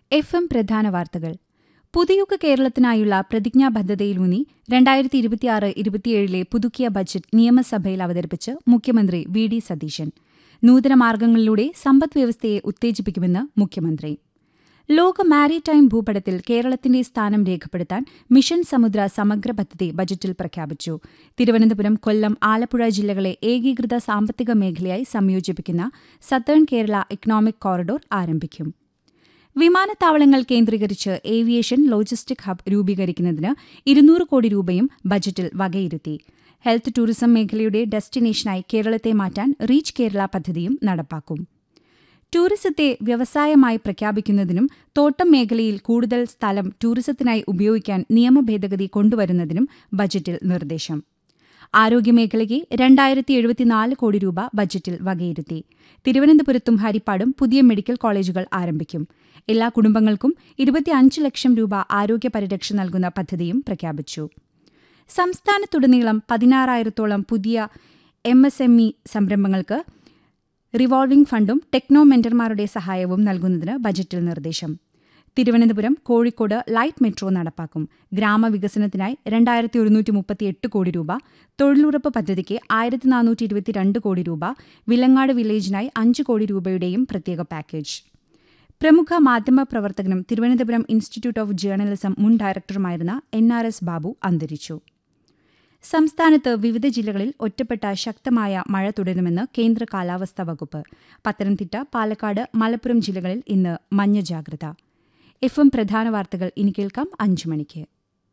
F M പ്രധാന വാർത്തകൾ പുതിയുഗ കേരളത്തിനായുള്ള പ്രതിജ്ഞാബദ്ധതയിലൂന്നി രണ്ടായിരത്തി ഇരുപത്തിയാറ് ഇരുപത്തിയേഴിലെ പുതുക്കിയ ബജറ്റ് നിയമസഭയിൽ അവതരിപ്പിച്ച് മുഖ്യമന്ത്രി വി ഡി സതീശൻ നൂതന മാർഗങ്ങളിലൂടെ സമ്പദ്വ്യവസ്ഥയെ ഉത്തേജിപ്പിക്കുമെന്ന് മുഖ്യമന്ത്രി ലോക മാരിടൈം ഭൂപടത്തിൽ കേരളത്തിന്റെ സ്ഥാനം രേഖപ്പെടുത്താൻ മിഷൻ സമുദ്ര സമഗ്ര പദ്ധതി ബജറ്റിൽ പ്രഖ്യാപിച്ചു തിരുവനന്തപുരം കൊല്ലം ആലപ്പുഴ ജില്ലകളെ ഏകീകൃത സാമ്പത്തിക മേഖലയായി സംയോജിപ്പിക്കുന്ന സത്തേൺ കേരള ഇക്കണോമിക് കോറിഡോർ ആരംഭിക്കും വിമാനത്താവളങ്ങൾ കേന്ദ്രീകരിച്ച് ഏവിയേഷൻ ലോജിസ്റ്റിക് ഹബ് രൂപീകരിക്കുന്നതിന് ഇരുന്നൂറ് കോടി രൂപയും ബജറ്റിൽ വകയിരുത്തി ഹെൽത്ത് ടൂറിസം മേഖലയുടെ ഡെസ്റ്റിനേഷനായി കേരളത്തെ മാറ്റാൻ റീച്ച് കേരള പദ്ധതിയും നടപ്പാക്കും ടൂറിസത്തെ വ്യവസായമായി പ്രഖ്യാപിക്കുന്നതിനും തോട്ടം മേഖലയിൽ കൂടുതൽ സ്ഥലം ടൂറിസത്തിനായി ഉപയോഗിക്കാൻ നിയമഭേദഗതി കൊണ്ടുവരുന്നതിനും ബജറ്റിൽ നിർദ്ദേശം ആരോഗ്യമേഖലയ്ക്ക് രണ്ടായിരത്തി എഴുപത്തിനാല് കോടി രൂപ ബജറ്റിൽ വകയിരുത്തി തിരുവനന്തപുരത്തും ഹരിപ്പാടും പുതിയ മെഡിക്കൽ കോളേജുകൾ ആരംഭിക്കും എല്ലാ കുടുംബങ്ങൾക്കും ഇരുപത്തിയഞ്ച് ലക്ഷം രൂപ ആരോഗ്യ പരിരക്ഷ നൽകുന്ന പദ്ധതിയും പ്രഖ്യാപിച്ചു സംസ്ഥാനത്തുടനീളം പതിനാറായിരത്തോളം പുതിയ എം എസ് എം ഇ സംരംഭങ്ങൾക്ക് റിവോൾവിംഗ് ഫണ്ടും ടെക്നോ മെന്റർമാരുടെ സഹായവും നൽകുന്നതിന് ബജറ്റിൽ നിർദ്ദേശം തിരുവനന്തപുരം കോഴിക്കോട് ലൈറ്റ് മെട്രോ നടപ്പാക്കും ഗ്രാമവികസനത്തിനായി രണ്ടായിരത്തി ഒരുന്നൂറ്റി മുപ്പത്തിയെട്ട് കോടി രൂപ തൊഴിലുറപ്പ് പദ്ധതിക്ക് ആയിരത്തി നാനൂറ്റി ഇരുപത്തിരണ്ട് കോടി രൂപ വിലങ്ങാട് വില്ലേജിനായി അഞ്ച് കോടി രൂപയുടെയും പ്രത്യേക പാക്കേജ് പ്രമുഖ മാധ്യമ പ്രവർത്തകനും തിരുവനന്തപുരം ഇൻസ്റ്റിറ്റ്യൂട്ട് ഓഫ് ജേർണലിസം മുൻ ഡയറക്ടറുമായിരുന്ന എൻ ആർ എസ് ബാബു അന്തരിച്ചു സംസ്ഥാനത്ത് വിവിധ ജില്ലകളിൽ ഒറ്റപ്പെട്ട ശക്തമായ മഴ തുടരുമെന്ന് കേന്ദ്ര കാലാവസ്ഥാ വകുപ്പ് പത്തനംതിട്ട പാലക്കാട് മലപ്പുറം ജില്ലകളിൽ ഇന്ന് മഞ്ഞ ജാഗ്രത എഫ് എം പ്രധാന വാർത്തകൾ ഇനി കേൾക്കാം അഞ്ചു മണിക്ക്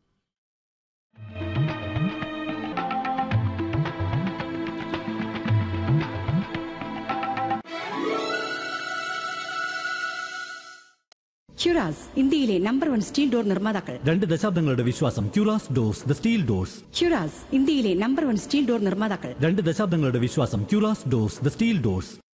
ക്യുറാസ് ഇന്ത്യയിലെ നമ്പർ വൺ സ്റ്റീൽ ഡോർ നിർമ്മാതാക്കൾ രണ്ട് ദശാബ്ദങ്ങളുടെ വിശ്വാസം ക്യൂറാസ് ഡോർസ് ദ സ്റ്റീൽ ഡോർസ് ക്യുറാസ് ഇന്ത്യയിലെ നമ്പർ വൺ സ്റ്റീൽ ഡോർ നിർമ്മാതാക്കൾ രണ്ട് ദശാബ്ദങ്ങളുടെ വിശ്വാസം ക്യൂറാസ് ഡോർസ് ദ സ്റ്റീൽ ഡോർസ്